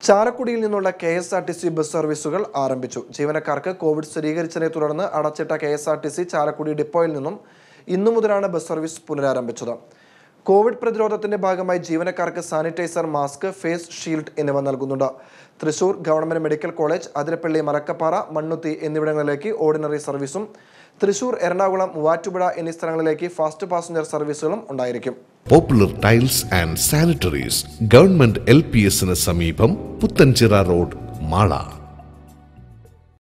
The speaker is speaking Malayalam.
ചാലക്കുടിയിൽ നിന്നുള്ള K S R T C bus സർവീസുകൾ ആരംഭിച്ചു ജീവനക്കാർക്ക് കോവിഡ് സ്ഥിരീകരിച്ചതിനെ തുടർന്ന് അടച്ചിട്ട K S R T C Chalakudy ഡിപ്പോയിൽ നിന്നും ഇന്നു മുതലാണ് ബസ് സർവീസ് പുനരാരംഭിച്ചത് കോവിഡ് പ്രതിരോധത്തിന്റെ ഭാഗമായി ജീവനക്കാർക്ക് സാനിറ്റൈസർ മാസ്ക് ഫേസ് ഷീൽഡ് എന്നിവ നൽകുന്നുണ്ട് Thrissur government medical college Athirappilly Malakkappara Mannuthy എന്നിവിടങ്ങളിലേക്ക് ഓർഡിനറി സർവീസും തൃശൂർ എറണാകുളം മൂവാറ്റുപുഴ എന്നീ സ്ഥലങ്ങളിലേക്ക് ഫാസ്റ്റ് പാസഞ്ചർ സർവീസുകളും ഉണ്ടായിരിക്കും popular tiles and sanitaries government L P എസിന് സമീപം പുത്തൻചിറ റോഡ് മാള